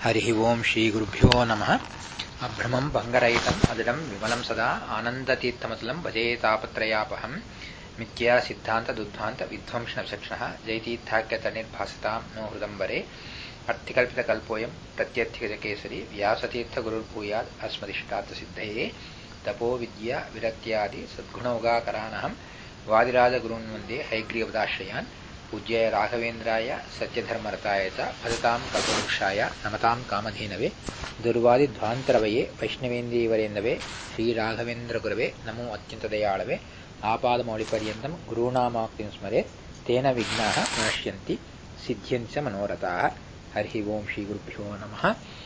हरिः ओम् श्रीगुरुभ्यो नमः अभ्रमम् भङ्गरहितम् अदिडम् विमलम् सदा आनन्दतीर्थमतुलम् भजे तापत्रयापहम् मिथ्या सिद्धान्तदुद्धान्त विध्वंसनचक्षणः जयतीर्थाख्यतनिर्भासताम् नो हृदम्बरे अर्थिकल्पितकल्पोऽयम् प्रत्यर्थिगजकेसरी व्यासतीर्थगुरुर्भूयात् अस्मदिष्टार्थसिद्धये तपो विद्या विरक्त्यादि सद्गुणौगाकरानहम् वादिराजगुरून् वन्दे हैग्रीवदाश्रयान् पूज्याय राघवेन्द्राय सत्यधर्मरताय च भजतां कल्पवृक्षाय नमतां कामधेनवे ದುರ್ವಾದಿಧ್ವಾಂತರವಯೇ ವೈಷ್ಣವೇಂದ್ರೀವರೇಂದವೇ ಶ್ರೀರಾಘವೇಂದ್ರಗುರವೇ ನಮೋ ಅತ್ಯಂತದಯಾಳವೇ ಆಪಾದಮೌಳಿಪರ್ಯಂತಂ ಗುರುಣಾಮಾಕ್ತಿಂ ಸ್ಮರೆ ತೇನ ವಿಘ್ನಾಃ ನಶ್ಯಂತಿ ಸಿದ್ಧ್ಯಂಚ ಮನೋರಥಾಃ ಹರಿ ಓಂ ಶ್ರೀ ಗುರುಭ್ಯೋ ನಮಃ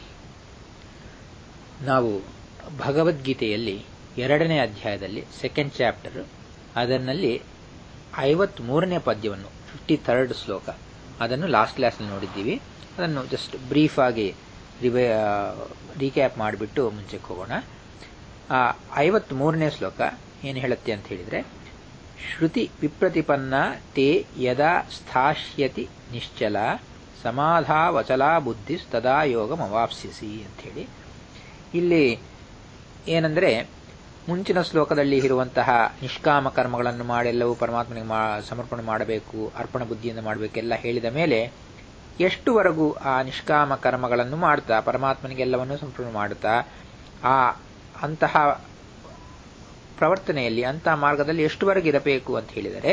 ನಾವು ಭಗವದ್ಗೀತೆಯಲ್ಲಿ ಎರಡನೇ ಅಧ್ಯಾಯದಲ್ಲಿ ಸೆಕೆಂಡ್ ಚಾಪ್ಟರ್ ಅದರಲ್ಲಿ ಐವತ್ಮೂರನೇ ಪದ್ಯವನ್ನು ಫಿಫ್ಟಿ ಥರ್ಡ್ ಶ್ಲೋಕ ಅದನ್ನು ಲಾಸ್ಟ್ ಕ್ಲಾಸ್ನಲ್ಲಿ ನೋಡಿದ್ದೀವಿ ಅದನ್ನು ಜಸ್ಟ್ ಬ್ರೀಫ್ ಆಗಿ ರಿವೇ ರೀಕ್ಯಾಪ್ ಮಾಡಿಬಿಟ್ಟು ಮುಂಚೆಗೆ ಹೋಗೋಣ ಆ ಐವತ್ಮೂರನೇ ಶ್ಲೋಕ ಏನು ಹೇಳುತ್ತೆ ಅಂತ ಹೇಳಿದರೆ ಶ್ರುತಿ ವಿಪ್ರತಿಪನ್ನ ತೇ ಯದಾ ಸ್ಥಾಶ್ಯತಿ ನಿಶ್ಚಲ ಸಮಾಧಾವಚಲಾ ಬುದ್ಧಿ ತದಾ ಯೋಗಮವಾಪ್ಸಿಸಿ ಅಂಥೇಳಿ ಇಲ್ಲಿ ಏನಂದರೆ ಮುಂಚಿನ ಶ್ಲೋಕದಲ್ಲಿ ಇರುವಂತಹ ನಿಷ್ಕಾಮ ಕರ್ಮಗಳನ್ನು ಮಾಡೆಲ್ಲವೂ ಪರಮಾತ್ಮನಿಗೆ ಮಾ ಸಮರ್ಪಣೆ ಮಾಡಬೇಕು ಅರ್ಪಣ ಬುದ್ಧಿಯಿಂದ ಮಾಡಬೇಕೆಲ್ಲ ಹೇಳಿದ ಮೇಲೆ ಎಷ್ಟುವರೆಗೂ ಆ ನಿಷ್ಕಾಮ ಕರ್ಮಗಳನ್ನು ಮಾಡ್ತಾ ಪರಮಾತ್ಮನಿಗೆಲ್ಲವನ್ನು ಸಮರ್ಪಣೆ ಮಾಡುತ್ತಾ ಆ ಅಂತಹ ಪ್ರವರ್ತನೆಯಲ್ಲಿ ಅಂತಹ ಮಾರ್ಗದಲ್ಲಿ ಎಷ್ಟುವರೆಗೆ ಇರಬೇಕು ಅಂತ ಹೇಳಿದರೆ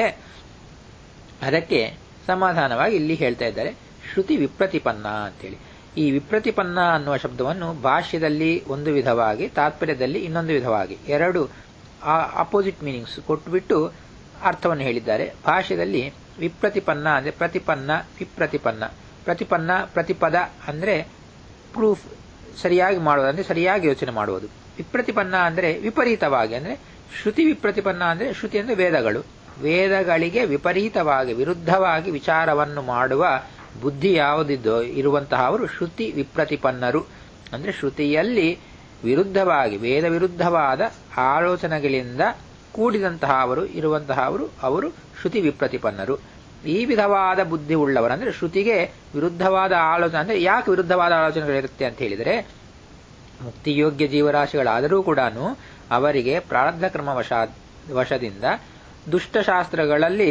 ಅದಕ್ಕೆ ಸಮಾಧಾನವಾಗಿ ಇಲ್ಲಿ ಹೇಳ್ತಾ ಇದ್ದಾರೆ ಶ್ರುತಿ ವಿಪ್ರತಿಪನ್ನ ಅಂತೇಳಿ ಈ ವಿಪ್ರತಿಪನ್ನ ಅನ್ನುವ ಶಬ್ದವನ್ನು ಭಾಷ್ಯದಲ್ಲಿ ಒಂದು ವಿಧವಾಗಿ ತಾತ್ಪರ್ಯದಲ್ಲಿ ಇನ್ನೊಂದು ವಿಧವಾಗಿ ಎರಡು ಅಪೋಸಿಟ್ ಮೀನಿಂಗ್ಸ್ ಕೊಟ್ಟುಬಿಟ್ಟು ಅರ್ಥವನ್ನು ಹೇಳಿದ್ದಾರೆ ಭಾಷ್ಯದಲ್ಲಿ ವಿಪ್ರತಿಪನ್ನ ಅಂದರೆ ಪ್ರತಿಪನ್ನ ವಿಪ್ರತಿಪನ್ನ ಪ್ರತಿಪನ್ನ ಪ್ರತಿಪದ ಅಂದರೆ ಪ್ರೂಫ್ ಸರಿಯಾಗಿ ಮಾಡುವುದು ಅಂದರೆ ಸರಿಯಾಗಿ ಯೋಚನೆ ಮಾಡುವುದು ವಿಪ್ರತಿಪನ್ನ ಅಂದರೆ ವಿಪರೀತವಾಗಿ ಅಂದರೆ ಶ್ರುತಿ ವಿಪ್ರತಿಪನ್ನ ಅಂದರೆ ಶ್ರುತಿ ಅಂದರೆ ವೇದಗಳು ವೇದಗಳಿಗೆ ವಿಪರೀತವಾಗಿ ವಿರುದ್ಧವಾಗಿ ವಿಚಾರವನ್ನು ಮಾಡುವ ಬುದ್ಧಿ ಯಾವುದಿದ್ದೋ ಇರುವಂತಹ ಅವರು ಶ್ರುತಿ ವಿಪ್ರತಿಪನ್ನರು ಅಂದರೆ ಶ್ರುತಿಯಲ್ಲಿ ವಿರುದ್ಧವಾಗಿ ವೇದ ವಿರುದ್ಧವಾದ ಆಲೋಚನೆಗಳಿಂದ ಕೂಡಿದಂತಹ ಅವರು ಇರುವಂತಹ ಅವರು ಅವರು ಶ್ರುತಿ ವಿಪ್ರತಿಪನ್ನರು ಈ ವಿಧವಾದ ಬುದ್ಧಿ ಉಳ್ಳವರು ಅಂದರೆ ಶ್ರುತಿಗೆ ವಿರುದ್ಧವಾದ ಆಲೋಚನೆ ಅಂದರೆ ಯಾಕೆ ವಿರುದ್ಧವಾದ ಆಲೋಚನೆಗಳಿರುತ್ತೆ ಅಂತ ಹೇಳಿದರೆ ಮುಕ್ತಿಯೋಗ್ಯ ಜೀವರಾಶಿಗಳಾದರೂ ಕೂಡ ಅವರಿಗೆ ಪ್ರಾರಬ್ಧ ಕ್ರಮ ವಶ ವಶದಿಂದ ದುಷ್ಟಶಾಸ್ತ್ರಗಳಲ್ಲಿ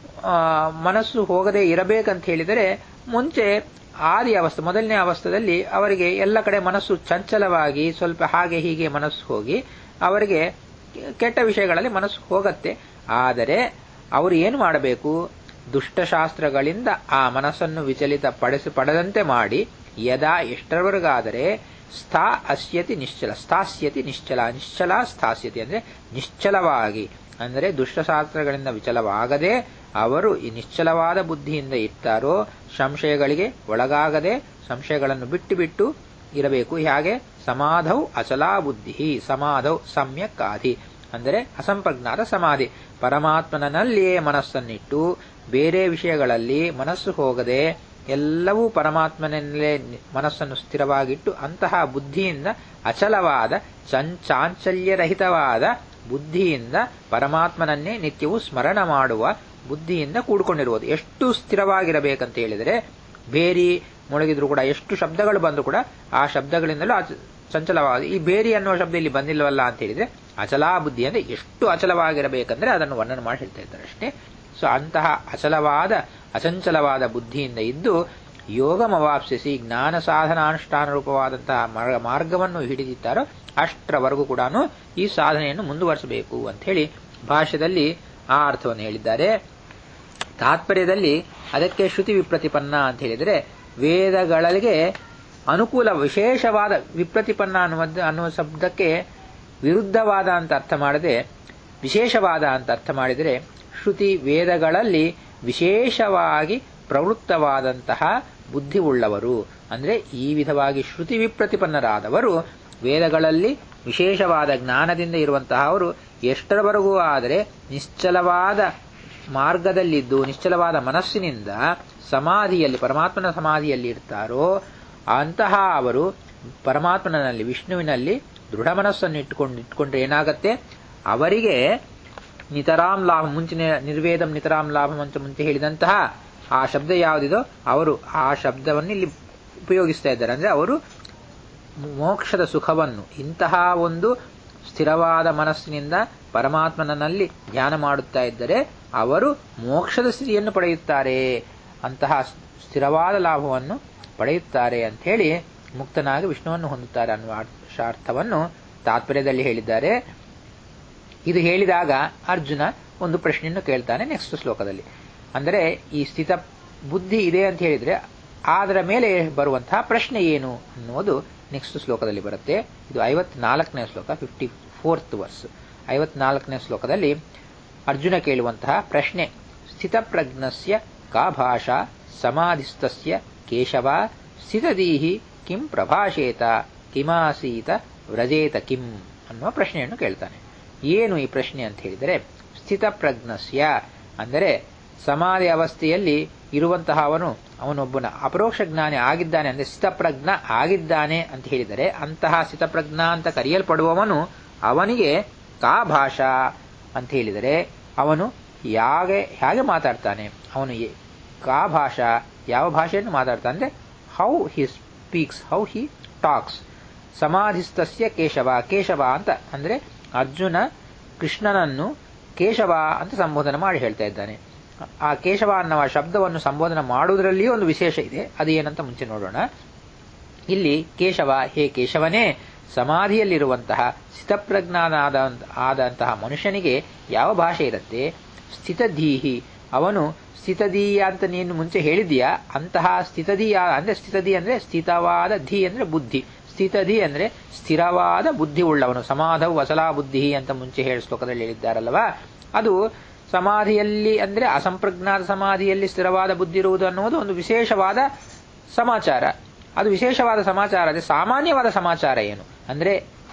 ಮನಸ್ಸು ಹೋಗದೆ ಇರಬೇಕಂತ ಹೇಳಿದರೆ ಮುಂಚೆ ಆದಿ ಅವಸ್ಥೆ ಮೊದಲನೇ ಅವಸ್ಥೆಯಲ್ಲಿ ಅವರಿಗೆ ಎಲ್ಲ ಕಡೆ ಮನಸ್ಸು ಚಂಚಲವಾಗಿ ಸ್ವಲ್ಪ ಹಾಗೆ ಹೀಗೆ ಮನಸ್ಸು ಹೋಗಿ ಅವರಿಗೆ ಕೆಟ್ಟ ವಿಷಯಗಳಲ್ಲಿ ಮನಸ್ಸು ಹೋಗತ್ತೆ ಆದರೆ ಅವರು ಏನು ಮಾಡಬೇಕು ದುಷ್ಟಶಾಸ್ತ್ರಗಳಿಂದ ಆ ಮನಸ್ಸನ್ನು ವಿಚಲಿತ ಪಡಿಸಿ ಪಡೆದಂತೆ ಮಾಡಿ ಯದಾ ಎಷ್ಟರವರೆಗಾದರೆ ಸ್ಥಾ ಅಸ್ಯತಿ ನಿಶ್ಚಲ ಸ್ಥಾಸ್ಯತಿ ನಿಶ್ಚಲ ನಿಶ್ಚಲ ಸ್ಥಾಸ್ಯತಿ ಅಂದರೆ ನಿಶ್ಚಲವಾಗಿ ಅಂದರೆ ದುಷ್ಟಶಾಸ್ತ್ರಗಳಿಂದ ವಿಚಲವಾಗದೆ ಅವರು ಈ ನಿಶ್ಚಲವಾದ ಬುದ್ಧಿಯಿಂದ ಇರ್ತಾರೋ ಸಂಶಯಗಳಿಗೆ ಒಳಗಾಗದೆ ಸಂಶಯಗಳನ್ನು ಬಿಟ್ಟು ಬಿಟ್ಟು ಇರಬೇಕು ಹೇಗೆ ಸಮಾಧೌ ಅಚಲಾ ಬುದ್ಧಿ ಸಮಾಧೌ ಸಮ್ಯಕ್ ಆದಿ ಅಂದರೆ ಅಸಂಪ್ರಜ್ಞಾತ ಸಮಾಧಿ ಪರಮಾತ್ಮನಲ್ಲಿಯೇ ಮನಸ್ಸನ್ನಿಟ್ಟು ಬೇರೆ ವಿಷಯಗಳಲ್ಲಿ ಮನಸ್ಸು ಹೋಗದೆ ಎಲ್ಲವೂ ಪರಮಾತ್ಮನಲ್ಲೇ ಮನಸ್ಸನ್ನು ಸ್ಥಿರವಾಗಿಟ್ಟು ಅಂತಹ ಬುದ್ಧಿಯಿಂದ ಅಚಲವಾದ ಚಾಂಚಲ್ಯರಹಿತವಾದ ಬುದ್ಧಿಯಿಂದ ಪರಮಾತ್ಮನನ್ನೇ ನಿತ್ಯವೂ ಸ್ಮರಣ ಮಾಡುವ ಬುದ್ಧಿಯಿಂದ ಕೂಡಿಕೊಂಡಿರುವುದು ಎಷ್ಟು ಸ್ಥಿರವಾಗಿರಬೇಕಂತ ಹೇಳಿದರೆ ಬೇರಿ ಮುಳುಗಿದ್ರು ಕೂಡ ಎಷ್ಟು ಶಬ್ದಗಳು ಬಂದರೂ ಕೂಡ ಆ ಶಬ್ದಗಳಿಂದಲೂ ಚಂಚಲವಾದ ಈ ಬೇರಿ ಅನ್ನುವ ಶಬ್ದ ಇಲ್ಲಿ ಬಂದಿಲ್ಲವಲ್ಲ ಅಂತ ಹೇಳಿದ್ರೆ ಅಚಲಾ ಬುದ್ಧಿ ಅಂದರೆ ಎಷ್ಟು ಅಚಲವಾಗಿರಬೇಕಂದ್ರೆ ಅದನ್ನು ವರ್ಣನೆ ಮಾಡಿ ಹೇಳ್ತಾ ಇದ್ದಾರೆ ಅಷ್ಟೇ ಸೊ ಅಂತಹ ಅಚಲವಾದ ಅಚಂಚಲವಾದ ಬುದ್ಧಿಯಿಂದ ಇದ್ದು ಯೋಗಮವಾಪ್ಸಿಸಿ ಜ್ಞಾನ ಸಾಧನಾನುಷ್ಠಾನ ರೂಪವಾದಂತಹ ಮಾರ್ಗವನ್ನು ಹಿಡಿದಿದ್ದಾರೋ ಅಷ್ಟರವರೆಗೂ ಕೂಡ ಈ ಸಾಧನೆಯನ್ನು ಮುಂದುವರಿಸಬೇಕು ಅಂತ ಹೇಳಿ ಭಾಷ್ಯದಲ್ಲಿ ಆ ಅರ್ಥವನ್ನು ಹೇಳಿದ್ದಾರೆ ತಾತ್ಪರ್ಯದಲ್ಲಿ ಅದಕ್ಕೆ ಶ್ರುತಿ ವಿಪ್ರತಿಪನ್ನ ಅಂತ ಹೇಳಿದರೆ ವೇದಗಳಿಗೆ ಅನುಕೂಲ ವಿಶೇಷವಾದ ವಿಪ್ರತಿಪನ್ನ ಅನ್ನುವ ಅನ್ನುವ ಶಬ್ದಕ್ಕೆ ವಿರುದ್ಧವಾದ ಅಂತ ಅರ್ಥ ಮಾಡದೆ ವಿಶೇಷವಾದ ಅಂತ ಅರ್ಥ ಮಾಡಿದರೆ ಶ್ರುತಿ ವೇದಗಳಲ್ಲಿ ವಿಶೇಷವಾಗಿ ಪ್ರವೃತ್ತವಾದಂತಹ ಬುದ್ಧಿ ಉಳ್ಳವರು ಅಂದರೆ ಈ ವಿಧವಾಗಿ ಶ್ರುತಿ ವಿಪ್ರತಿಪನ್ನರಾದವರು ವೇದಗಳಲ್ಲಿ ವಿಶೇಷವಾದ ಜ್ಞಾನದಿಂದ ಇರುವಂತಹ ಅವರು ಎಷ್ಟರವರೆಗೂ ಆದರೆ ನಿಶ್ಚಲವಾದ ಮಾರ್ಗದಲ್ಲಿದ್ದು ನಿಶ್ಚಲವಾದ ಮನಸ್ಸಿನಿಂದ ಸಮಾಧಿಯಲ್ಲಿ ಪರಮಾತ್ಮನ ಸಮಾಧಿಯಲ್ಲಿ ಇರ್ತಾರೋ ಅಂತಹ ಅವರು ಪರಮಾತ್ಮನಲ್ಲಿ ವಿಷ್ಣುವಿನಲ್ಲಿ ದೃಢ ಮನಸ್ಸನ್ನು ಇಟ್ಟುಕೊಂಡು ಇಟ್ಕೊಂಡ್ರೆ ಏನಾಗತ್ತೆ ಅವರಿಗೆ ನಿತರಾಮ್ ಲಾಭ ಮುಂಚಿನ ನಿರ್ವೇದಂ ನಿತರಾಮ್ ಲಾಭಂ ಅಂತ ಮುಂಚೆ ಹೇಳಿದಂತಹ ಆ ಶಬ್ದ ಯಾವುದಿದೋ ಅವರು ಆ ಶಬ್ದವನ್ನು ಇಲ್ಲಿ ಉಪಯೋಗಿಸ್ತಾ ಇದ್ದಾರೆ ಅಂದ್ರೆ ಅವರು ಮೋಕ್ಷದ ಸುಖವನ್ನು ಇಂತಹ ಒಂದು ಸ್ಥಿರವಾದ ಮನಸ್ಸಿನಿಂದ ಪರಮಾತ್ಮನಲ್ಲಿ ಧ್ಯಾನ ಮಾಡುತ್ತಾ ಇದ್ದರೆ ಅವರು ಮೋಕ್ಷದ ಸ್ಥಿತಿಯನ್ನು ಪಡೆಯುತ್ತಾರೆ ಅಂತಹ ಸ್ಥಿರವಾದ ಲಾಭವನ್ನು ಪಡೆಯುತ್ತಾರೆ ಅಂತ ಹೇಳಿ ಮುಕ್ತನಾಗಿ ವಿಷ್ಣುವನ್ನು ಹೊಂದುತ್ತಾರೆ ಅನ್ನುವ ಅರ್ಥವನ್ನು ತಾತ್ಪರ್ಯದಲ್ಲಿ ಹೇಳಿದ್ದಾರೆ ಇದು ಹೇಳಿದಾಗ ಅರ್ಜುನ ಒಂದು ಪ್ರಶ್ನೆಯನ್ನು ಕೇಳ್ತಾನೆ ನೆಕ್ಸ್ಟ್ ಶ್ಲೋಕದಲ್ಲಿ ಅಂದರೆ ಈ ಸ್ಥಿತ ಬುದ್ಧಿ ಇದೆ ಅಂತ ಹೇಳಿದ್ರೆ ಅದರ ಮೇಲೆ ಬರುವಂತಹ ಪ್ರಶ್ನೆ ಏನು ಅನ್ನುವುದು ನೆಕ್ಸ್ಟ್ ಶ್ಲೋಕದಲ್ಲಿ ಬರುತ್ತೆ ಇದು ಐವತ್ನಾಲ್ಕನೇ ಶ್ಲೋಕ ಫಿಫ್ಟಿ ಫೋರ್ತ್ ವರ್ಸ್ ಐವತ್ನಾಲ್ಕನೇ ಶ್ಲೋಕದಲ್ಲಿ ಅರ್ಜುನ ಕೇಳುವಂತಹ ಪ್ರಶ್ನೆ ಸ್ಥಿತಪ್ರಜ್ಞಸ್ಯ ಕಾ ಭಾಷಾ ಸಮಾಧಿಸ್ತಸ್ಯ ಕೇಶವ ಸ್ಥಿತದೀಹಿ ಕಿಂ ಪ್ರಭಾಷೇತ ಕಿಮಾಸೀತ ವ್ರಜೇತ ಕಿಂ ಅನ್ನುವ ಪ್ರಶ್ನೆಯನ್ನು ಕೇಳ್ತಾನೆ ಏನು ಈ ಪ್ರಶ್ನೆ ಅಂತ ಹೇಳಿದರೆ ಸ್ಥಿತಪ್ರಜ್ಞಸ್ಯ ಅಂದರೆ ಸಮಾಧಿ ಅವಸ್ಥೆಯಲ್ಲಿ ಇರುವಂತಹ ಅವನು ಅವನೊಬ್ಬನ ಅಪರೋಕ್ಷ ಜ್ಞಾನಿ ಆಗಿದ್ದಾನೆ ಅಂದರೆ ಸ್ಥಿತಪ್ರಜ್ಞ ಆಗಿದ್ದಾನೆ ಅಂತ ಹೇಳಿದರೆ ಅಂತಹ ಸ್ಥಿತಪ್ರಜ್ಞ ಅಂತ ಕರೆಯಲ್ಪಡುವವನು ಅವನಿಗೆ ಕಾ ಭಾಷಾ ಅಂತ ಹೇಳಿದರೆ ಅವನು ಯಾಗೆ ಹೇಗೆ ಮಾತಾಡ್ತಾನೆ ಅವನು ಕಾ ಭಾಷಾ ಯಾವ ಭಾಷೆಯನ್ನು ಮಾತಾಡ್ತಾನೆ ಅಂದರೆ how he speaks how he talks ಸಮಾಧಿಸ್ತಸ್ಯ ಕೇಶವ ಕೇಶವ ಅಂತ ಅಂದರೆ ಅರ್ಜುನ ಕೃಷ್ಣನನ್ನು ಕೇಶವ ಅಂತ ಸಂಬೋಧನೆ ಮಾಡಿ ಹೇಳ್ತಾ ಇದ್ದಾನೆ ಆ ಕೇಶವ ಅನ್ನುವ ಶಬ್ದವನ್ನು ಸಂಬೋಧನೆ ಮಾಡುವುದರಲ್ಲಿಯೂ ಒಂದು ವಿಶೇಷ ಇದೆ ಅದು ಏನಂತ ಮುಂಚೆ ನೋಡೋಣ ಇಲ್ಲಿ ಕೇಶವ ಹೇ ಕೇಶವನೇ ಸಮಾಧಿಯಲ್ಲಿರುವಂತಹ ಸ್ಥಿತಪ್ರಜ್ಞಾನಾದ ಆದಂತಹ ಮನುಷ್ಯನಿಗೆ ಯಾವ ಭಾಷೆ ಇರುತ್ತೆ ಸ್ಥಿತಧೀಹಿ ಅವನು ಸ್ಥಿತದೀಯ ಅಂತ ನೀನು ಮುಂಚೆ ಹೇಳಿದೀಯಾ ಅಂತಹ ಸ್ಥಿತದೀಯ ಅಂದ್ರೆ ಸ್ಥಿತದಿ ಅಂದ್ರೆ ಸ್ಥಿತವಾದ ಧಿ ಅಂದ್ರೆ ಬುದ್ಧಿ ಸ್ಥಿತಧಿ ಅಂದ್ರೆ ಸ್ಥಿರವಾದ ಬುದ್ಧಿ ಉಳ್ಳವನು ಸಮಾಧವು ವಸಲಾ ಬುದ್ಧಿ ಅಂತ ಮುಂಚೆ ಹೇಳಿ ಶ್ಲೋಕದಲ್ಲಿ ಹೇಳಿದ್ದಾರಲ್ವಾ ಅದು ಸಮಾಧಿಯಲ್ಲಿ ಅಂದ್ರೆ ಅಸಂಪ್ರಜ್ಞಾತ ಸಮಾಧಿಯಲ್ಲಿ ಸ್ಥಿರವಾದ ಬುದ್ಧಿ ಇರುವುದು ಅನ್ನುವುದು ಒಂದು ವಿಶೇಷವಾದ ಸಮಾಚಾರ ಅದು ವಿಶೇಷವಾದ ಸಮಾಚಾರ ಅದೇ ಸಾಮಾನ್ಯವಾದ ಸಮಾಚಾರ ಏನು ಅಂದ್ರೆ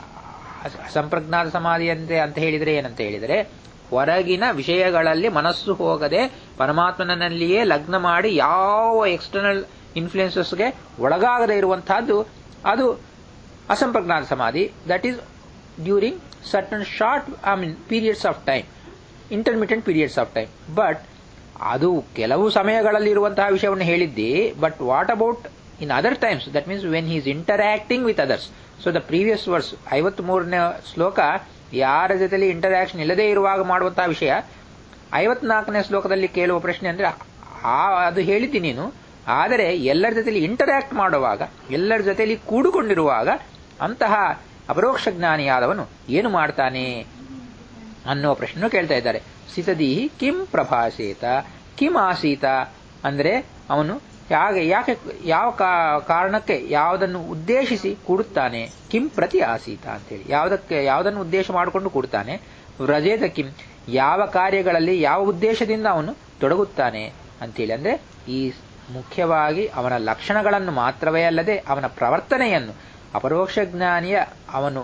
ಅಸಂಪ್ರಜ್ಞಾತ ಸಮಾಧಿ ಅಂತೆ ಅಂತ ಹೇಳಿದರೆ ಏನಂತ ಹೇಳಿದರೆ ಹೊರಗಿನ ವಿಷಯಗಳಲ್ಲಿ ಮನಸ್ಸು ಹೋಗದೆ ಪರಮಾತ್ಮನಲ್ಲಿಯೇ ಲಗ್ನ ಮಾಡಿ ಯಾವ ಎಕ್ಸ್ಟರ್ನಲ್ ಇನ್ಫ್ಲುಯೆನ್ಸಸ್ಗೆ ಒಳಗಾಗದೇ ಇರುವಂತಹದ್ದು ಅದು ಅಸಂಪ್ರಜ್ಞಾತ ಸಮಾಧಿ that is during certain short I mean periods of time intermittent periods of time but ಅದು ಕೆಲವು ಸಮಯಗಳಲ್ಲಿ ಇರುವಂತಹ ವಿಷಯವನ್ನು ಹೇಳಿದ್ದಿ but what about in other times that means when he is interacting with others so the previous verse ಐವತ್ ಮೂರನೇ ಶ್ಲೋಕ ಯಾರ ಜೊತೆಲಿ ಇಂಟರಾಕ್ಷನ್ ಇಲ್ಲದೆ ಇರುವಾಗ ಮಾಡುವಂತಹ ವಿಷಯ ಐವತ್ನಾಲ್ಕನೇ ಶ್ಲೋಕದಲ್ಲಿ ಕೇಳುವ ಪ್ರಶ್ನೆ ಅಂದ್ರೆ ಆ ಅದು ಹೇಳಿದ್ದಿ ನೀನು ಆದರೆ ಎಲ್ಲರ ಜೊತೆಲಿ ಇಂಟರಾಕ್ಟ್ ಮಾಡುವಾಗ ಎಲ್ಲರ ಜೊತೆಲಿ ಕೂಡಿಕೊಂಡಿರುವಾಗ ಅಂತಹ ಅಪರೋಕ್ಷ ಜ್ಞಾನಿಯಾದವನು ಏನು ಮಾಡ್ತಾನೆ ಅನ್ನುವ ಪ್ರಶ್ನೆ ಕೇಳ್ತಾ ಇದ್ದಾರೆ ಸ್ಥಿತದೀಹಿ ಕಿಂ ಪ್ರಭಾಸೇತ ಕಿಂ ಆಸೀತ ಅಂದ್ರೆ ಅವನು ಯಾಕೆ ಯಾಕೆ ಯಾವ ಕಾರಣಕ್ಕೆ ಯಾವುದನ್ನು ಉದ್ದೇಶಿಸಿ ಕೂಡುತ್ತಾನೆ ಕಿಂ ಪ್ರತಿ ಆಸೀತ ಅಂತೇಳಿ ಯಾವುದಕ್ಕೆ ಯಾವುದನ್ನು ಉದ್ದೇಶ ಮಾಡಿಕೊಂಡು ಕೂಡುತ್ತಾನೆ ವ್ರಜೇತ ಕಿಂ ಯಾವ ಕಾರ್ಯಗಳಲ್ಲಿ ಯಾವ ಉದ್ದೇಶದಿಂದ ಅವನು ತೊಡಗುತ್ತಾನೆ ಅಂತೇಳಿ ಅಂದ್ರೆ ಈ ಮುಖ್ಯವಾಗಿ ಅವನ ಲಕ್ಷಣಗಳನ್ನು ಮಾತ್ರವೇ ಅಲ್ಲದೆ ಅವನ ಪ್ರವರ್ತನೆಯನ್ನು ಅಪರೋಕ್ಷ ಜ್ಞಾನಿಯ ಅವನು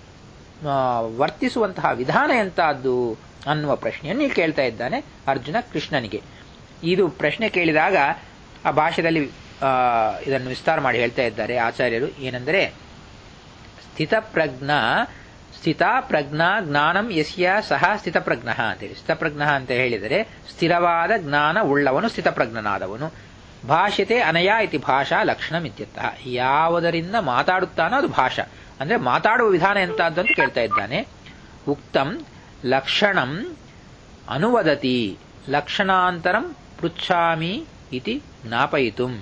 ವರ್ತಿಸುವಂತಹ ವಿಧಾನ ಎಂತಹದ್ದು ಅನ್ನುವ ಪ್ರಶ್ನೆಯನ್ನು ಇಲ್ಲಿ ಕೇಳ್ತಾ ಇದ್ದಾನೆ ಅರ್ಜುನ ಕೃಷ್ಣನಿಗೆ ಇದು ಪ್ರಶ್ನೆ ಕೇಳಿದಾಗ ಆ ಭಾಷೆಯಲ್ಲಿ ಇದನ್ನು ವಿಸ್ತಾರ ಮಾಡಿ ಹೇಳ್ತಾ ಇದ್ದಾರೆ ಆಚಾರ್ಯರು ಏನೆಂದರೆ ಸ್ಥಿತಪ್ರಜ್ಞ ಸ್ಥಿತ ಪ್ರಜ್ಞಾ ಜ್ಞಾನಂ ಯಸ್ಯ ಸಹ ಸ್ಥಿತಪ್ರಜ್ಞ ಅಂತೇಳಿ ಸ್ಥಿತಪ್ರಜ್ಞ ಅಂತ ಹೇಳಿದರೆ ಸ್ಥಿರವಾದ ಜ್ಞಾನ ಉಳ್ಳವನು ಸ್ಥಿತಪ್ರಜ್ಞನಾದವನು ಭಾಷ್ಯತೆ ಅನಯ ಇತಿ ಭಾಷಾ ಲಕ್ಷಣ ಇತ್ಯರ್ಥ ಯಾವುದರಿಂದ ಮಾತಾಡುತ್ತಾನೋ ಅದು ಭಾಷಾ ಅಂದ್ರೆ ಮಾತಾಡುವ ವಿಧಾನ ಎಂತದ್ದು ಅಂತ ಕೇಳ್ತಾ ಇದ್ದಾನೆ ಉಕ್ತಂ ಲಕ್ಷಣಂ ಅನುವದತಿ ಲಕ್ಷಣಾಂತರಂ ಪೃಚ್ಛಾಮಿ ಇತಿ ಜ್ಞಾಪಯಿತು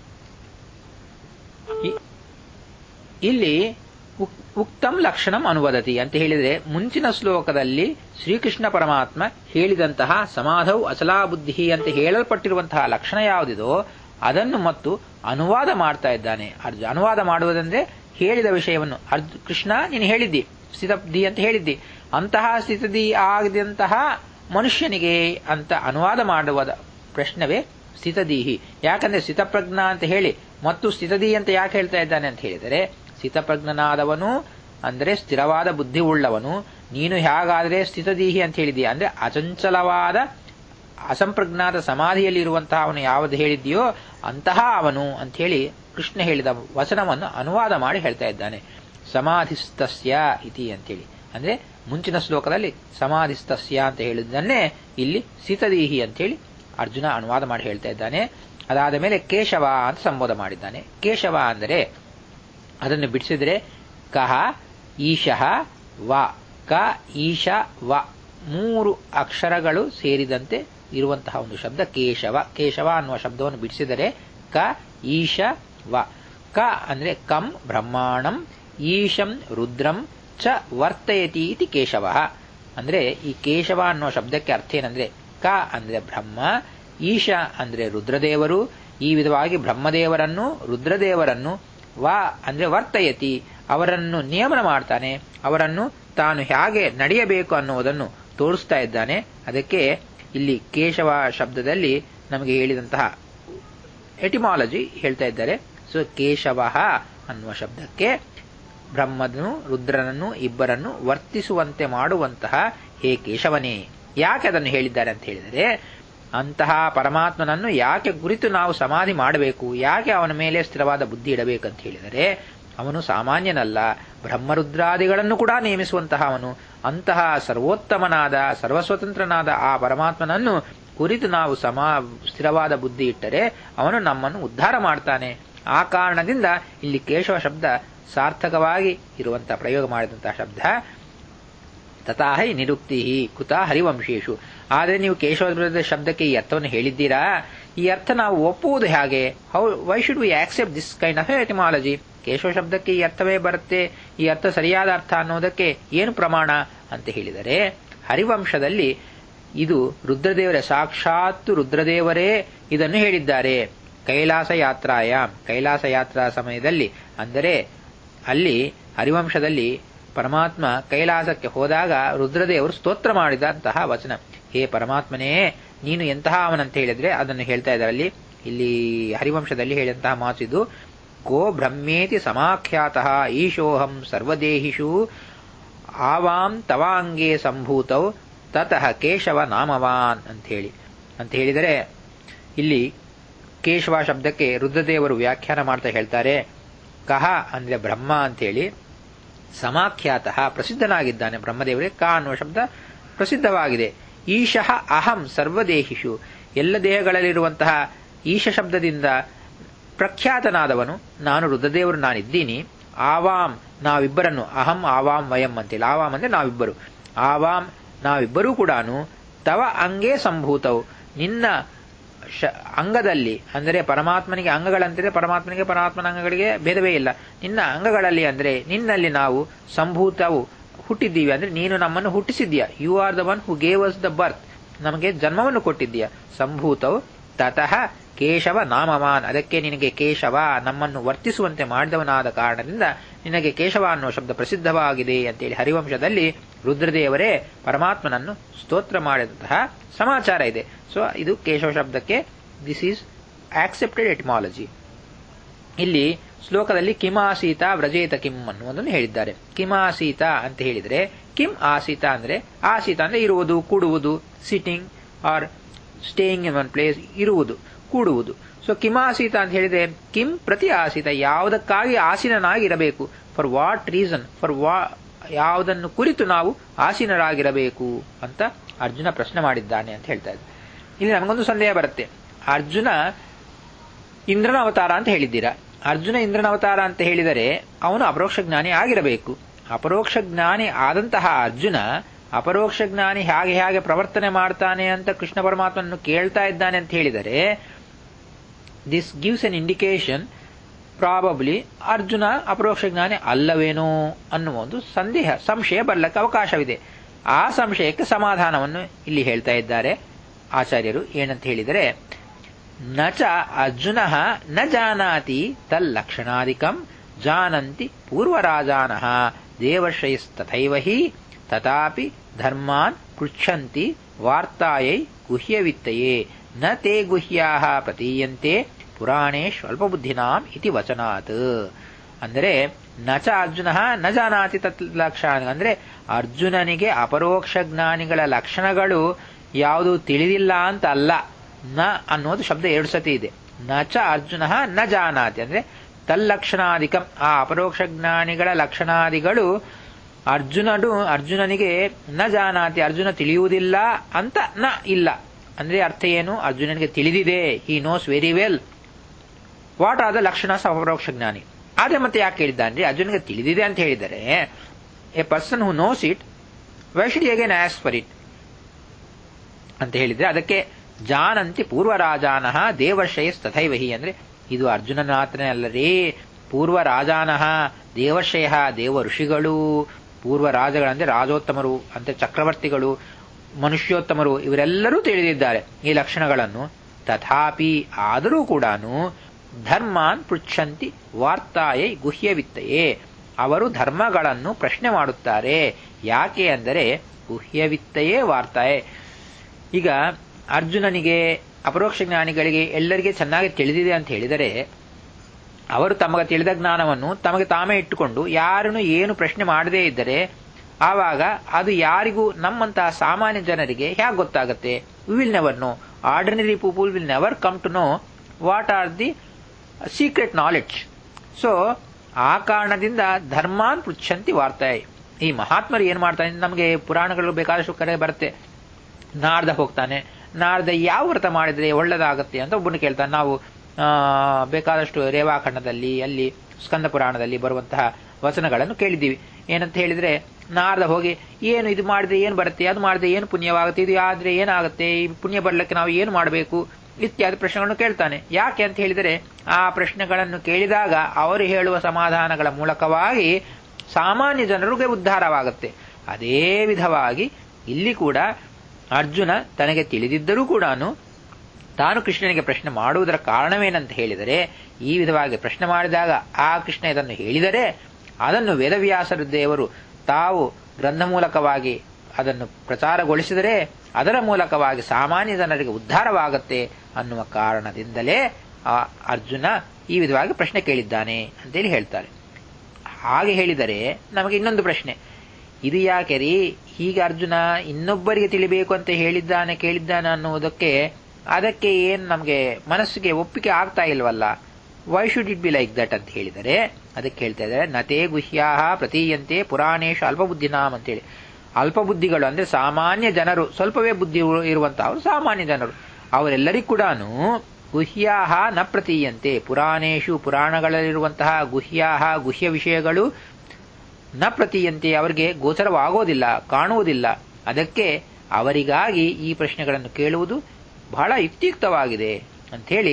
ಇಲ್ಲಿ ಉಕ್ತಂ ಲಕ್ಷಣಂ ಅನುವದತಿ ಅಂತ ಹೇಳಿದರೆ ಮುಂಚಿನ ಶ್ಲೋಕದಲ್ಲಿ ಶ್ರೀಕೃಷ್ಣ ಪರಮಾತ್ಮ ಹೇಳಿದಂತಹ ಸಮಾಧವು ಅಚಲಾ ಬುದ್ಧಿ ಅಂತ ಹೇಳಲ್ಪಟ್ಟಿರುವಂತಹ ಲಕ್ಷಣ ಯಾವುದಿದೋ ಅದನ್ನು ಮತ್ತು ಅನುವಾದ ಮಾಡ್ತಾ ಇದ್ದಾನೆ ಅರ್ಜು ಅನುವಾದ ಮಾಡುವುದಂದ್ರೆ ಹೇಳಿದ ವಿಷಯವನ್ನು ಅರ್ಜು ಕೃಷ್ಣ ನೀನು ಹೇಳಿದ್ದಿ ಸ್ಥಿತಬುದ್ಧಿ ಅಂತ ಹೇಳಿದ್ದಿ ಅಂತಹ ಸ್ಥಿತದಿ ಆಗದಂತಹ ಮನುಷ್ಯನಿಗೆ ಅಂತ ಅನುವಾದ ಮಾಡುವ ಪ್ರಶ್ನವೇ ಸ್ಥಿತದೀಹಿ ಯಾಕಂದ್ರೆ ಸ್ಥಿತಪ್ರಜ್ಞ ಅಂತ ಹೇಳಿ ಮತ್ತು ಸ್ಥಿತದಿ ಅಂತ ಯಾಕೆ ಹೇಳ್ತಾ ಇದ್ದಾನೆ ಅಂತ ಹೇಳಿದರೆ ಸ್ಥಿತಪ್ರಜ್ಞನಾದವನು ಅಂದರೆ ಸ್ಥಿರವಾದ ಬುದ್ಧಿ ಉಳ್ಳವನು ನೀನು ಹೇಗಾದರೆ ಸ್ಥಿತದೀಹಿ ಅಂತ ಹೇಳಿದೀಯ ಅಂದ್ರೆ ಅಚಂಚಲವಾದ ಅಸಂಪ್ರಜ್ಞಾತ ಸಮಾಧಿಯಲ್ಲಿರುವಂತಹ ಅವನು ಯಾವುದು ಹೇಳಿದೆಯೋ ಅಂತಹ ಅವನು ಅಂತ ಹೇಳಿ ಕೃಷ್ಣ ಹೇಳಿದ ವಚನವನ್ನು ಅನುವಾದ ಮಾಡಿ ಹೇಳ್ತಾ ಇದ್ದಾನೆ ಸಮಾಧಿಸ್ತಸ್ಯ ಇತಿ ಅಂತೇಳಿ ಅಂದ್ರೆ ಮುಂಚಿನ ಶ್ಲೋಕದಲ್ಲಿ ಸಮಾಧಿಸ್ತಸ್ಯ ಅಂತ ಹೇಳಿದ್ದನ್ನೇ ಇಲ್ಲಿ ಸ್ಥಿತದೀಹಿ ಅಂತೇಳಿ ಅರ್ಜುನ ಅನುವಾದ ಮಾಡಿ ಹೇಳ್ತಾ ಇದ್ದಾನೆ ಅದಾದ ಮೇಲೆ ಕೇಶವ ಅಂತ ಸಂಬೋಧ ಮಾಡಿದ್ದಾನೆ ಕೇಶವ ಅಂದರೆ ಅದನ್ನು ಬಿಡಿಸಿದ್ರೆ ಕಹ ಈಶಃ ವ ಕ ಈಶ ವ ಮೂರು ಅಕ್ಷರಗಳು ಸೇರಿದಂತೆ ಇರುವಂತಹ ಒಂದು ಶಬ್ದ ಕೇಶವ ಕೇಶವ ಅನ್ನುವ ಶಬ್ದವನ್ನು ಬಿಡಿಸಿದರೆ ಕ ಈಶ ವ ಕ ಅಂದ್ರೆ ಕಂ ಬ್ರಹ್ಮಾಣಂ ಈಶಂ ರುದ್ರಂ ಚ ವರ್ತಯತಿ ಇತಿ ಕೇಶವ ಅಂದ್ರೆ ಈ ಕೇಶವ ಅನ್ನುವ ಶಬ್ದಕ್ಕೆ ಅರ್ಥ ಏನಂದ್ರೆ ಕ ಅಂದ್ರೆ ಬ್ರಹ್ಮ ಈಶ ಅಂದ್ರೆ ರುದ್ರದೇವರು ಈ ವಿಧವಾಗಿ ಬ್ರಹ್ಮದೇವರನ್ನು ರುದ್ರದೇವರನ್ನು ವ ಅಂದ್ರೆ ವರ್ತಯತಿ ಅವರನ್ನು ನಿಯಮನ ಮಾಡ್ತಾನೆ ಅವರನ್ನು ತಾನು ಹೇಗೆ ನಡೆಯಬೇಕು ಅನ್ನುವುದನ್ನು ತೋರಿಸ್ತಾ ಇದ್ದಾನೆ ಅದಕ್ಕೆ ಇಲ್ಲಿ ಕೇಶವ ಶಬ್ದದಲ್ಲಿ ನಮಗೆ ಹೇಳಿದಂತಹ ಎಟಿಮಾಲಜಿ ಹೇಳ್ತಾ ಇದ್ದಾರೆ ಸೊ ಕೇಶವ ಅನ್ನುವ ಶಬ್ದಕ್ಕೆ ಬ್ರಹ್ಮನು ರುದ್ರನನ್ನು ಇಬ್ಬರನ್ನು ವರ್ತಿಸುವಂತೆ ಮಾಡುವಂತಹ ಹೇ ಕೇಶವನೇ ಯಾಕೆ ಅದನ್ನು ಹೇಳಿದ್ದಾರೆ ಅಂತ ಹೇಳಿದರೆ ಅಂತಹ ಪರಮಾತ್ಮನನ್ನು ಯಾಕೆ ಕುರಿತು ನಾವು ಸಮಾಧಿ ಮಾಡಬೇಕು ಯಾಕೆ ಅವನ ಮೇಲೆ ಸ್ಥಿರವಾದ ಬುದ್ಧಿ ಇಡಬೇಕಂತ ಹೇಳಿದರೆ ಅವನು ಸಾಮಾನ್ಯನಲ್ಲ ಬ್ರಹ್ಮರುದ್ರಾದಿಗಳನ್ನು ಕೂಡ ನೇಮಿಸುವಂತಹ ಅವನು ಅಂತಹ ಸರ್ವೋತ್ತಮನಾದ ಸರ್ವಸ್ವತಂತ್ರನಾದ ಆ ಪರಮಾತ್ಮನನ್ನು ಕುರಿತು ನಾವು ಸಮಾ ಸ್ಥಿರವಾದ ಬುದ್ಧಿ ಇಟ್ಟರೆ ಅವನು ನಮ್ಮನ್ನು ಉದ್ಧಾರ ಮಾಡ್ತಾನೆ ಆ ಕಾರಣದಿಂದ ಇಲ್ಲಿ ಕೇಶವ ಶಬ್ದ ಸಾರ್ಥಕವಾಗಿ ಇರುವಂತಹ ಪ್ರಯೋಗ ಮಾಡಿದಂತಹ ಶಬ್ದ ತಥಾ ಹೈ ನಿರುಕ್ತಿ ಕುತ ಹರಿವಂಶೇಶು ಆದರೆ ನೀವು ಕೇಶವ ಶಬ್ದಕ್ಕೆ ಈ ಅರ್ಥವನ್ನು ಹೇಳಿದ್ದೀರಾ ಈ ಅರ್ಥ ನಾವು ಒಪ್ಪುವುದು ಹೇಗೆ how why should we accept this kind of etymology Keshava ಶಬ್ದಕ್ಕೆ ಈ ಅರ್ಥವೇ ಬರುತ್ತೆ ಈ ಅರ್ಥ ಸರಿಯಾದ ಅರ್ಥ ಅನ್ನೋದಕ್ಕೆ ಏನು ಪ್ರಮಾಣ ಅಂತ ಹೇಳಿದರೆ ಹರಿವಂಶದಲ್ಲಿ ಇದು ರುದ್ರದೇವರ ಸಾಕ್ಷಾತ್ ರುದ್ರದೇವರೇ ಇದನ್ನು ಹೇಳಿದ್ದಾರೆ ಕೈಲಾಸ ಯಾತ್ರಾಯ ಕೈಲಾಸ ಯಾತ್ರಾ ಸಮಯದಲ್ಲಿ ಅಂದರೆ ಅಲ್ಲಿ ಹರಿವಂಶದಲ್ಲಿ ಪರಮಾತ್ಮ ಕೈಲಾಸಕ್ಕೆ ಹೋದಾಗ ರುದ್ರದೇವರು ಸ್ತೋತ್ರ ಮಾಡಿದಂತಹ ವಚನ ಹೇ ಪರಮಾತ್ಮನೇ ನೀನು ಎಂತಹ ಅವನಂತ ಹೇಳಿದ್ರೆ ಅದನ್ನು ಹೇಳ್ತಾ ಇದ್ದಾರೆ ಅಲ್ಲಿ ಇಲ್ಲಿ ಹರಿವಂಶದಲ್ಲಿ ಹೇಳಿದಂತಹ ಮಾತು ಇದು ಗೋ ಬ್ರಹ್ಮೇತಿ ಸಮಾಖ್ಯಾತಃ ಈಶೋಹಂ ಸರ್ವದೇಹಿಷು ಆವಾಂ ತವಾಂಗೇ ಸಂಭೂತೌ ತತಃ ಕೇಶವ ನಾಮವಾನ್ ಅಂತ ಹೇಳಿ ಅಂತ ಹೇಳಿದರೆ ಇಲ್ಲಿ ಕೇಶವ ಶಬ್ದಕ್ಕೆ ರುದ್ರದೇವರು ವ್ಯಾಖ್ಯಾನ ಮಾಡ್ತಾ ಹೇಳ್ತಾರೆ ಕಹ ಅಂದ್ರೆ ಬ್ರಹ್ಮ ಅಂತೇಳಿ ಸಮಾಖ್ಯಾತಃ ಪ್ರಸಿದ್ಧನಾಗಿದ್ದಾನೆ ಬ್ರಹ್ಮದೇವರೇ ಕ ಅನ್ನುವ ಶಬ್ದ ಪ್ರಸಿದ್ಧವಾಗಿದೆ ಈಶಃ ಅಹಂ ಸರ್ವದೇಹಿಷು ಎಲ್ಲ ದೇಹಗಳಲ್ಲಿರುವಂತಹ ಈಶ ಶಬ್ದದಿಂದ ಪ್ರಖ್ಯಾತನಾದವನು ನಾನು ರುದ್ರದೇವರು ನಾನಿದ್ದೀನಿ ಆವಾಂ ನಾವಿಬ್ಬರನ್ನು ಅಹಂ ಆವಾಂ ವಯಂ ಅಂತೇಳಿ ಆವಾಂ ಅಂದ್ರೆ ನಾವಿಬ್ಬರು ಆವಾಂ ನಾವಿಬ್ಬರೂ ಕೂಡ ತವ ಅಂಗೇ ಸಂಭೂತವು ನಿನ್ನ ಅಂಗದಲ್ಲಿ ಅಂದರೆ ಪರಮಾತ್ಮನಿಗೆ ಅಂಗಗಳಂತಿದೆ ಪರಮಾತ್ಮನಿಗೆ ಪರಮಾತ್ಮನ ಅಂಗಗಳಿಗೆ ಭೇದವೇ ಇಲ್ಲ ನಿನ್ನ ಅಂಗಗಳಲ್ಲಿ ಅಂದ್ರೆ ನಿನ್ನಲ್ಲಿ ನಾವು ಸಂಭೂತವು ಹುಟ್ಟಿದ್ದೀವಿ ಅಂದ್ರೆ ನೀನು ನಮ್ಮನ್ನು ಹುಟ್ಟಿಸಿದ್ಯಾ you are the one who gave us the birth ನಮಗೆ ಜನ್ಮವನ್ನು ಕೊಟ್ಟಿದ್ದೀಯ ಸಂಭೂತವು ತತಃ ಕೇಶವ ನಾಮವಾನ್ ಅದಕ್ಕೆ ನಿನಗೆ ಕೇಶವ ನಮ್ಮನ್ನು ವರ್ತಿಸುವಂತೆ ಮಾಡಿದವನಾದ ಕಾರಣದಿಂದ ನಿನಗೆ ಕೇಶವ ಅನ್ನುವ ಶಬ್ದ ಪ್ರಸಿದ್ಧವಾಗಿದೆ ಅಂತೇಳಿ ಹರಿವಂಶದಲ್ಲಿ ರುದ್ರದೇವರೇ ಪರಮಾತ್ಮನನ್ನು ಸ್ತೋತ್ರ ಮಾಡಿದಂತಹ ಸಮಾಚಾರ ಇದೆ ಸೊ ಇದು ಕೇಶವ ಶಬ್ದಕ್ಕೆ ದಿಸ್ ಈಸ್ ಆಕ್ಸೆಪ್ಟೆಡ್ ಎಟಿಮಾಲಜಿ ಇಲ್ಲಿ ಶ್ಲೋಕದಲ್ಲಿ ಕಿಮ್ ಆಸೀತ ವ್ರಜೇತ ಕಿಮ್ ಅನ್ನುವುದನ್ನು ಹೇಳಿದ್ದಾರೆ ಕಿಮ್ ಆಸೀತ ಅಂತ ಹೇಳಿದರೆ ಕಿಮ್ ಆಸೀತ ಅಂದ್ರೆ ಆಸೀತ ಅಂದ್ರೆ ಇರುವುದು ಕೂಡುವುದು sitting or staying in one place ಇರುವುದು ಕೂಡುವುದು ಸೊ ಕಿಮ್ ಆಸೀತ ಅಂತ ಹೇಳಿದ್ರೆ ಕಿಮ್ ಪ್ರತಿ ಆಸೀತ ಯಾವುದಕ್ಕಾಗಿ ಆಸೀನನಾಗಿರಬೇಕು ಫಾರ್ ವಾಟ್ ರೀಸನ್ ಫಾರ್ ವಾ ಯಾವುದನ್ನು ಕುರಿತು ನಾವು ಆಸೀನರಾಗಿರಬೇಕು ಅಂತ ಅರ್ಜುನ ಪ್ರಶ್ನೆ ಮಾಡಿದ್ದಾನೆ ಅಂತ ಹೇಳ್ತಾ ಇದ್ದ ಇಲ್ಲಿ ನಮಗೊಂದು ಸಂದೇಹ ಬರುತ್ತೆ ಅರ್ಜುನ ಇಂದ್ರನ ಅವತಾರ ಅಂತ ಹೇಳಿದ್ದೀರಾ ಅರ್ಜುನ ಇಂದ್ರನ ಅವತಾರ ಅಂತ ಹೇಳಿದರೆ ಅವನು ಅಪರೋಕ್ಷ ಜ್ಞಾನಿ ಆಗಿರಬೇಕು ಅಪರೋಕ್ಷ ಜ್ಞಾನಿ ಆದಂತಹ ಅರ್ಜುನ ಅಪರೋಕ್ಷ ಜ್ಞಾನಿ ಹೇಗೆ ಹೇಗೆ ಪ್ರವರ್ತನೆ ಮಾಡ್ತಾನೆ ಅಂತ ಕೃಷ್ಣ ಪರಮಾತ್ಮನನ್ನು ಕೇಳ್ತಾ ಇದ್ದಾನೆ ಅಂತ ಹೇಳಿದರೆ this gives an indication probably Arjuna ಅಪರೋಕ್ಷ ಜ್ಞಾನಿ ಅಲ್ಲವೇನೋ ಅನ್ನುವ ಒಂದು ಸಂದೇಹ ಸಂಶಯ ಬರ್ಲಕ್ಕೆ ಅವಕಾಶವಿದೆ ಆ ಸಂಶಯಕ್ಕೆ ಸಮಾಧಾನವನ್ನು ಇಲ್ಲಿ ಹೇಳ್ತಾ ಇದ್ದಾರೆ ಆಚಾರ್ಯರು ಏನಂತ ಹೇಳಿದರೆ ನ ಚ ಅರ್ಜುನ ನ ಜಾನಾತಿ ತಲ್ಲಕ್ಷಣಾದಿಕಂ ಜಾನಂತಿ ಪೂರ್ವರಾಜಾನ ದೇವಶ್ರಯಸ್ತಥೈವ ಹಿ ತಥಾಪಿ ಧರ್ಮಾನ್ ಪೃಚ್ಛಂತಿ ವಾರ್ತಾಯೈ ಗುಹ್ಯವಿತ್ತಯೇ ನ ತೇ ಗುಹ್ಯಾ ಪ್ರತೀಯಂತೆ ಪುರಾಣೇ ಸ್ವಲ್ಪಬುದ್ಧಿನಾಂ ಇತಿ ವಚನಾತ್ ಅಂದರೆ ನ ಚ ಅರ್ಜುನ ನ ಜಾನಾತಿ ತತ್ ಲಕ್ಷಣ ಅಂದ್ರೆ ಅರ್ಜುನನಿಗೆ ಅಪರೋಕ್ಷ ಜ್ಞಾನಿಗಳ ಲಕ್ಷಣಗಳು ಯಾವುದು ತಿಳಿದಿಲ್ಲ ಅಂತ ಅಲ್ಲ ನ ಅನ್ನೋದು ಶಬ್ದ ಎರಡು ಸತಿ ಇದೆ ನ ಚ ಅರ್ಜುನ ನ ಜಾನಾತಿ ಅಂದ್ರೆ ತಲ್ಲಕ್ಷಣಾಧಿಕಂ ಆ ಅಪರೋಕ್ಷ ಜ್ಞಾನಿಗಳ ಲಕ್ಷಣಾದಿಗಳು ಅರ್ಜುನನು ಅರ್ಜುನನಿಗೆ ನ ಜಾನಾತಿ ಅರ್ಜುನ ತಿಳಿಯುವುದಿಲ್ಲ ಅಂತ ನ ಇಲ್ಲ ಅಂದ್ರೆ ಅರ್ಥ ಏನು ಅರ್ಜುನನಿಗೆ ತಿಳಿದಿದೆ he knows very well what are the ಲಕ್ಷಣ ಅಪರೋಕ್ಷ ಜ್ಞಾನಿ ಆದ್ರೆ ಮತ್ತೆ ಯಾಕೆ ಹೇಳಿದ್ದಾನೆ ಅರ್ಜುನಿಗೆ ತಿಳಿದಿದೆ ಅಂತ ಹೇಳಿದರೆ a person who knows it why should again as for it ಅಂತ ಹೇಳಿದ್ರೆ ಅದಕ್ಕೆ ಜಾನಂತಿ ಪೂರ್ವರಾಜಾನಃ ದೇವರ್ಷಯಸ್ ತಥೈವಹಿ ಅಂದ್ರೆ ಇದು ಅರ್ಜುನನ ಮಾತ್ರನೇ ಅಲ್ಲರಿ ಪೂರ್ವ ರಾಜಾನಃ ದೇವರ್ಷಯ ದೇವ ಋಷಿಗಳು ಪೂರ್ವ ರಾಜಗಳಂದ್ರೆ ರಾಜೋತ್ತಮರು ಅಂದ್ರೆ ಚಕ್ರವರ್ತಿಗಳು ಮನುಷ್ಯೋತ್ತಮರು ಇವರೆಲ್ಲರೂ ತಿಳಿದಿದ್ದಾರೆ ಈ ಲಕ್ಷಣಗಳನ್ನು ತಥಾಪಿ ಆದರೂ ಕೂಡ ಧರ್ಮಾನ್ ಪೃಚ್ಛಂತಿ ವಾರ್ತಾಯೈ ಗುಹ್ಯವಿತ್ತಯೇ ಅವರು ಧರ್ಮಗಳನ್ನು ಪ್ರಶ್ನೆ ಮಾಡುತ್ತಾರೆ ಯಾಕೆ ಅಂದರೆ ಗುಹ್ಯವಿತ್ತಯೇ ವಾರ್ತಾಯೇ ಈಗ ಅರ್ಜುನನಿಗೆ ಅಪರೋಕ್ಷ ಜ್ಞಾನಿಗಳಿಗೆ ಎಲ್ಲರಿಗೆ ಚೆನ್ನಾಗಿ ತಿಳಿದಿದೆ ಅಂತ ಹೇಳಿದರೆ ಅವರು ತಮಗೆ ತಿಳಿದ ಜ್ಞಾನವನ್ನು ತಮಗೆ ತಾಮೇ ಇಟ್ಟುಕೊಂಡು ಯಾರನ್ನು ಏನು ಪ್ರಶ್ನೆ ಮಾಡದೇ ಇದ್ದರೆ ಆವಾಗ ಅದು ಯಾರಿಗೂ ನಮ್ಮಂತಹ ಸಾಮಾನ್ಯ ಜನರಿಗೆ ಹೇಗೆ ಗೊತ್ತಾಗುತ್ತೆ we will never know ordinary people will never come to know what are the secret knowledge so ಆ ಕಾರಣದಿಂದ ಧರ್ಮಾನ್ ಪೃಚ್ಛಂತಿ ವಾರ್ತಾಯ್ ಈ ಮಹಾತ್ಮರು ಏನ್ ಮಾಡ್ತಾರೆ ನಮಗೆ ಪುರಾಣಗಳು ಬೇಕಾದಷ್ಟು ಕಡೆ ಬರುತ್ತೆ ನಾಡ್ದ ಹೋಗ್ತಾನೆ ನಾಡ್ದ ಯಾವ ವ್ರತ ಮಾಡಿದ್ರೆ ಒಳ್ಳೇದಾಗತ್ತೆ ಅಂತ ಒಬ್ಬನು ಕೇಳ್ತಾನೆ ನಾವು ಬೇಕಾದಷ್ಟು ರೇವಾಖಂಡದಲ್ಲಿ ಅಲ್ಲಿ ಸ್ಕಂದ ಪುರಾಣದಲ್ಲಿ ಬರುವಂತಹ ವಚನಗಳನ್ನು ಕೇಳಿದ್ದೀವಿ ಏನಂತ ಹೇಳಿದ್ರೆ ನಾರ್ದ ಹೋಗಿ ಏನು ಇದು ಮಾಡಿದ್ರೆ ಏನು ಬರುತ್ತೆ ಅದು ಮಾಡಿದ್ರೆ ಏನು ಪುಣ್ಯವಾಗುತ್ತೆ ಇದು ಆದ್ರೆ ಏನಾಗುತ್ತೆ ಈ ಪುಣ್ಯ ಬರ್ಲಿಕ್ಕೆ ನಾವು ಏನು ಮಾಡಬೇಕು ಇತ್ಯಾದಿ ಪ್ರಶ್ನೆಗಳನ್ನು ಕೇಳ್ತಾನೆ ಯಾಕೆ ಅಂತ ಹೇಳಿದರೆ ಆ ಪ್ರಶ್ನೆಗಳನ್ನು ಕೇಳಿದಾಗ ಅವರು ಹೇಳುವ ಸಮಾಧಾನಗಳ ಮೂಲಕವಾಗಿ ಸಾಮಾನ್ಯ ಜನರಿಗೆ ಉದ್ಧಾರವಾಗುತ್ತೆ ಅದೇ ವಿಧವಾಗಿ ಇಲ್ಲಿ ಕೂಡ ಅರ್ಜುನ ತನಗೆ ತಿಳಿದಿದ್ದರೂ ಕೂಡ ತಾನು ಕೃಷ್ಣನಿಗೆ ಪ್ರಶ್ನೆ ಮಾಡುವುದರ ಕಾರಣವೇನಂತ ಹೇಳಿದರೆ ಈ ವಿಧವಾಗಿ ಪ್ರಶ್ನೆ ಮಾಡಿದಾಗ ಆ ಕೃಷ್ಣ ಇದನ್ನು ಹೇಳಿದರೆ ಅದನ್ನು ವೇದವ್ಯಾಸರು ದೇವರು ತಾವು ಗ್ರಂಥ ಮೂಲಕವಾಗಿ ಅದನ್ನು ಪ್ರಚಾರಗೊಳಿಸಿದರೆ ಅದರ ಮೂಲಕವಾಗಿ ಸಾಮಾನ್ಯ ಜನರಿಗೆ ಉದ್ಧಾರವಾಗುತ್ತೆ ಅನ್ನುವ ಕಾರಣದಿಂದಲೇ ಆ ಅರ್ಜುನ ಈ ವಿಧವಾಗಿ ಪ್ರಶ್ನೆ ಕೇಳಿದ್ದಾನೆ ಅಂತೇಳಿ ಹೇಳ್ತಾರೆ ಹಾಗೆ ಹೇಳಿದರೆ ನಮಗೆ ಇನ್ನೊಂದು ಪ್ರಶ್ನೆ ಇದು ಯಾಕೆ ರೀ ಹೀಗೆ ಅರ್ಜುನ ಇನ್ನೊಬ್ಬರಿಗೆ ತಿಳಿಬೇಕು ಅಂತ ಹೇಳಿದ್ದಾನೆ ಕೇಳಿದ್ದಾನೆ ಅನ್ನುವುದಕ್ಕೆ ಅದಕ್ಕೆ ಏನು ನಮಗೆ ಮನಸ್ಸಿಗೆ ಒಪ್ಪಿಗೆ ಆಗ್ತಾ ಇಲ್ವಲ್ಲ why should it be like that ಅಂತ ಹೇಳಿದರೆ ಅದಕ್ಕೆ ಹೇಳ್ತಾ ಇದ್ದಾರೆ ನತೇ ಗುಹ್ಯಾ ಪ್ರತೀಯಂತೆ ಪುರಾಣೇಶು ಅಲ್ಪಬುದ್ಧಿನಾಮ್ ಅಂತೇಳಿ ಅಲ್ಪಬುದ್ಧಿಗಳು ಅಂದ್ರೆ ಸಾಮಾನ್ಯ ಜನರು ಸ್ವಲ್ಪವೇ ಬುದ್ಧಿ ಇರುವಂತಹ ಸಾಮಾನ್ಯ ಜನರು ಅವರೆಲ್ಲರಿಗೂ ಕೂಡ ಗುಹ್ಯಾಹ ನ ಪ್ರತೀಯಂತೆ ಪುರಾಣೇಶು ಪುರಾಣಗಳಲ್ಲಿರುವಂತಹ ಗುಹ್ಯಾಹ ಗುಹ್ಯ ವಿಷಯಗಳು ನ ಪ್ರತೀಯಂತೆ ಅವರಿಗೆ ಗೋಚರವಾಗೋದಿಲ್ಲ ಕಾಣುವುದಿಲ್ಲ ಅದಕ್ಕೆ ಅವರಿಗಾಗಿ ಈ ಪ್ರಶ್ನೆಗಳನ್ನು ಕೇಳುವುದು ಬಹಳ ಯುಕ್ತಿಯುಕ್ತವಾಗಿದೆ ಅಂಥೇಳಿ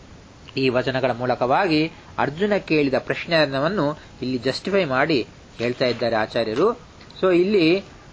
ಈ ವಚನಗಳ ಮೂಲಕವಾಗಿ ಅರ್ಜುನ ಕೇಳಿದ ಪ್ರಶ್ನೆಯನ್ನು ಇಲ್ಲಿ ಜಸ್ಟಿಫೈ ಮಾಡಿ ಹೇಳ್ತಾ ಇದ್ದಾರೆ ಆಚಾರ್ಯರು ಸೊ ಇಲ್ಲಿ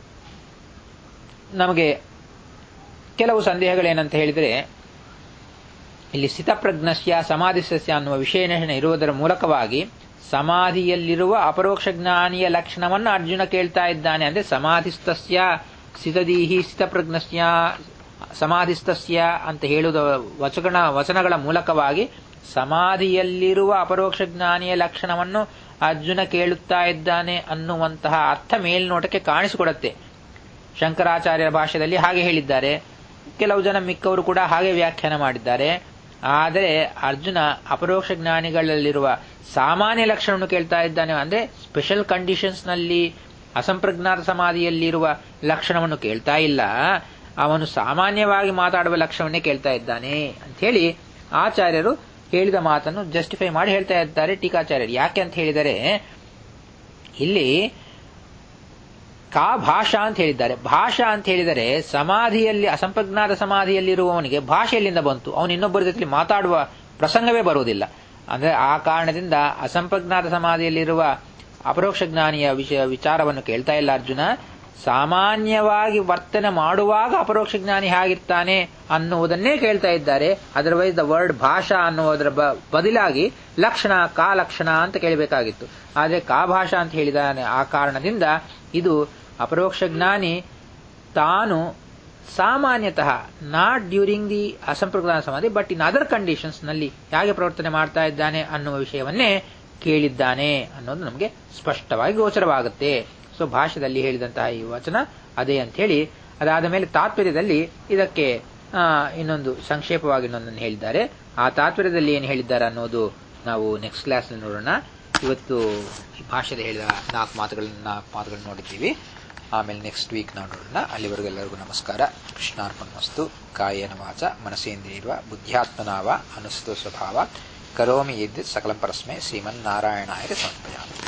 ನಮಗೆ ಕೆಲವು ಸಂದೇಹಗಳೇನಂತ ಹೇಳಿದರೆ ಇಲ್ಲಿ ಸ್ಥಿತಪ್ರಜ್ಞಸ್ಯ ಸಮಾಧಿಸಸ್ಯ ಅನ್ನುವ ವಿಶೇಷಣ ಇರುವುದರ ಮೂಲಕವಾಗಿ ಸಮಾಧಿಯಲ್ಲಿರುವ ಅಪರೋಕ್ಷ ಜ್ಞಾನಿಯ ಲಕ್ಷಣವನ್ನು ಅರ್ಜುನ ಕೇಳ್ತಾ ಇದ್ದಾನೆ ಅಂದ್ರೆ ಸಮಾಧಿಸ್ತಸ್ಯ ಸ್ಥಿತದೀಹಿ ಸ್ಥಿತಪ್ರಜ್ಞಸ್ಯ ಸಮಾಧಿಸ್ತಸ್ಯ ಅಂತ ಹೇಳುವ ವಚನ ವಚನಗಳ ಮೂಲಕವಾಗಿ ಸಮಾಧಿಯಲ್ಲಿರುವ ಅಪರೋಕ್ಷ ಜ್ಞಾನಿಯ ಲಕ್ಷಣವನ್ನು ಅರ್ಜುನ ಕೇಳುತ್ತಾ ಇದ್ದಾನೆ ಅನ್ನುವಂತಹ ಅರ್ಥ ಮೇಲ್ನೋಟಕ್ಕೆ ಕಾಣಿಸಿಕೊಡುತ್ತೆ ಶಂಕರಾಚಾರ್ಯರ ಭಾಷೆಯಲ್ಲಿ ಹಾಗೆ ಹೇಳಿದ್ದಾರೆ ಕೆಲವು ಜನ ಮಿಕ್ಕವರು ಕೂಡ ಹಾಗೆ ವ್ಯಾಖ್ಯಾನ ಮಾಡಿದ್ದಾರೆ ಆದರೆ ಅರ್ಜುನ ಅಪರೋಕ್ಷ ಜ್ಞಾನಿಗಳಲ್ಲಿರುವ ಸಾಮಾನ್ಯ ಲಕ್ಷಣವನ್ನು ಕೇಳ್ತಾ ಇದ್ದಾನೆ ಅಂದ್ರೆ ಸ್ಪೆಷಲ್ ಕಂಡೀಷನ್ಸ್ ನಲ್ಲಿ ಅಸಂಪ್ರಜ್ಞಾತ ಸಮಾಧಿಯಲ್ಲಿರುವ ಲಕ್ಷಣವನ್ನು ಕೇಳ್ತಾ ಇಲ್ಲ ಅವನು ಸಾಮಾನ್ಯವಾಗಿ ಮಾತಾಡುವ ಲಕ್ಷಣವನ್ನೇ ಕೇಳ್ತಾ ಇದ್ದಾನೆ ಅಂತ ಹೇಳಿ ಆಚಾರ್ಯರು ಹೇಳಿದ ಮಾತನ್ನು ಜಸ್ಟಿಫೈ ಮಾಡಿ ಹೇಳ್ತಾ ಇದ್ದಾರೆ ಟೀಕಾಚಾರ್ಯರು ಯಾಕೆ ಅಂತ ಹೇಳಿದರೆ ಇಲ್ಲಿ ಕಾ ಭಾಷಾ ಅಂತ ಹೇಳಿದ್ದಾರೆ ಭಾಷಾ ಅಂತ ಹೇಳಿದರೆ ಸಮಾಧಿಯಲ್ಲಿ ಅಸಂಪ್ರಜ್ಞಾತ ಸಮಾಧಿಯಲ್ಲಿರುವವನಿಗೆ ಭಾಷೆಯಲ್ಲಿಂದ ಬಂತು ಅವನು ಇನ್ನೊಬ್ಬರ ಜೊತೆ ಮಾತಾಡುವ ಪ್ರಸಂಗವೇ ಬರುವುದಿಲ್ಲ ಅಂದ್ರೆ ಆ ಕಾರಣದಿಂದ ಅಸಂಪ್ರಜ್ಞಾತ ಸಮಾಧಿಯಲ್ಲಿರುವ ಅಪರೋಕ್ಷ ಜ್ಞಾನಿಯ ವಿಷಯ ವಿಚಾರವನ್ನು ಕೇಳ್ತಾ ಇಲ್ಲ ಅರ್ಜುನ ಸಾಮಾನ್ಯವಾಗಿ ವರ್ತನೆ ಮಾಡುವಾಗ ಅಪರೋಕ್ಷ ಜ್ಞಾನಿ ಹೇಗಿರ್ತಾನೆ ಅನ್ನುವುದನ್ನೇ ಕೇಳ್ತಾ ಇದ್ದಾರೆ ಅದರ್ವೈಸ್ ದ ವರ್ಡ್ ಭಾಷಾ ಅನ್ನುವುದರ ಬದಲಾಗಿ ಲಕ್ಷಣ ಕಾ ಲಕ್ಷಣ ಅಂತ ಕೇಳಬೇಕಾಗಿತ್ತು ಆದರೆ ಕಾ ಭಾಷಾ ಅಂತ ಹೇಳಿದಾನೆ ಆ ಕಾರಣದಿಂದ ಇದು ಅಪರೋಕ್ಷ ಜ್ಞಾನಿ ತಾನು ಸಾಮಾನ್ಯತಃ ನಾಟ್ ಡ್ಯೂರಿಂಗ್ ದಿ ಅಸಂಪ್ರದಾನ ಸಮಾಧಿ ಬಟ್ ಇನ್ ಅದರ್ ಕಂಡೀಷನ್ಸ್ ನಲ್ಲಿ ಹೇಗೆ ಪ್ರವರ್ತನೆ ಮಾಡ್ತಾ ಇದ್ದಾನೆ ಅನ್ನುವ ವಿಷಯವನ್ನೇ ಕೇಳಿದ್ದಾನೆ ಅನ್ನೋದು ನಮಗೆ ಸ್ಪಷ್ಟವಾಗಿ ಗೋಚರವಾಗುತ್ತೆ ಸೊ ಭಾಷೆಯಲ್ಲಿ ಹೇಳಿದಂತಹ ಈ ವಚನ ಅದೇ ಅಂತ ಹೇಳಿ ಅದಾದ ಮೇಲೆ ತಾತ್ಪರ್ಯದಲ್ಲಿ ಇದಕ್ಕೆ ಇನ್ನೊಂದು ಸಂಕ್ಷೇಪವಾಗಿ ಇನ್ನೊಂದನ್ನು ಹೇಳಿದ್ದಾರೆ ಆ ತಾತ್ಪರ್ಯದಲ್ಲಿ ಏನು ಹೇಳಿದ್ದಾರೆ ಅನ್ನೋದು ನಾವು ನೆಕ್ಸ್ಟ್ ಕ್ಲಾಸ್ ನೋಡೋಣ ಇವತ್ತು ಭಾಷೆದ ಹೇಳಿದ ನಾಲ್ಕು ಮಾತುಗಳನ್ನ ನಾಲ್ಕು ಮಾತುಗಳನ್ನು ನೋಡಿದ್ದೀವಿ ಆಮೇಲೆ ನೆಕ್ಸ್ಟ್ ವೀಕ್ ನಾವು ನೋಡೋಣ ಅಲ್ಲಿವರೆಗೂ ಎಲ್ಲರಿಗೂ ನಮಸ್ಕಾರ ಕೃಷ್ಣಾರ್ಪಣ ವಸ್ತು ಕಾಯೇನ ವಾಚ ಮನಸೇಂದ್ರಿಯರ್ವ ಬುದ್ಧ್ಯಾತ್ಮನಾವ ಅನುಸ್ತು ಸ್ವಭಾವ ಕರೋಮಿ ಯದ್ ಸಕಲಂ ಪರಸ್ಮೈ ಶ್ರೀಮನ್ನಾರಾಯಣಾಯ ಸಮರ್ಪಯಾಮಿ